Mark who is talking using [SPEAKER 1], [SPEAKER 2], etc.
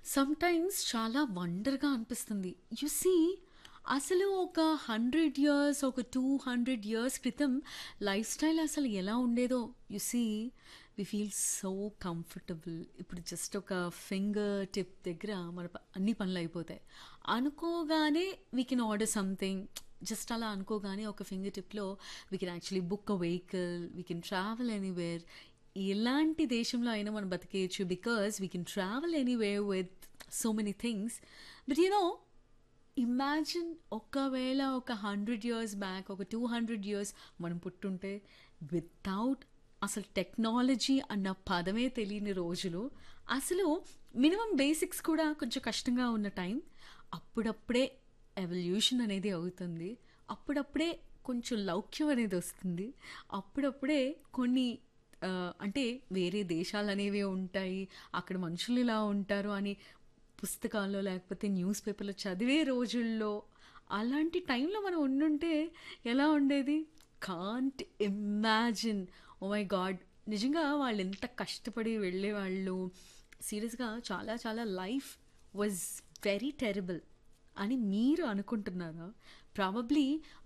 [SPEAKER 1] Sometimes చాలా వండర్‌గా అనిపిస్తుంది. You see అసలు ఒక 100 ఇయర్స్, ఒక 200 ఇయర్స్ క్రితం లైఫ్ స్టైల్ అసలు ఎలా ఉండేదో you see we feel so comfortable. ఇప్పుడు జస్ట్ ఒక ఫింగర్ టిప్ దగ్గర మన ప అన్ని పనులయిపోతాయి. అనుకోగానే we can order something. Just అలా అనుకోగానే ఒక ఫింగర్ టిప్‌లో we can actually book a vehicle, we can travel anywhere. ఎలాంటి దేశంలో అయినా మనం బతికేయొచ్చు. Because we can travel anywhere with so many things. But you know imagine ఒకవేళ ఒక 100 ఇయర్స్ బ్యాక్, ఒక 200 ఇయర్స్ మనం పుట్టుంటే వితౌట్ అసలు టెక్నాలజీ అన్న పదమే తెలియని రోజులు. అసలు మినిమమ్ బేసిక్స్ కూడా కొంచెం కష్టంగా ఉన్న టైం. అప్పుడప్పుడే ఎవల్యూషన్ అనేది అవుతుంది. అప్పుడప్పుడే కొంచెం లౌక్యం అనేది వస్తుంది. అప్పుడప్పుడే కొన్ని ఆహ్, అంటే వేరే దేశాలనేవి ఉంటాయి. అక్కడ మనుషులు ఇలా ఉంటారు అని పుస్తకాల్లో లేకపోతే న్యూస్ పేపర్‌లో చదివే రోజుల్లో అలాంటి టైంలో మనం ఉండుంటే ఎలా ఉండేది? Can't imagine. Oh my God! నిజంగా వాళ్ళెంత కష్టపడి వెళ్ళేవాళ్ళు. సీరియస్‌గా చాలా చాలా లైఫ్ వాస్ వెరీ టెర్రిబుల్ అని మీరు అనుకుంటున్నారా? ప్రాబబ్లీ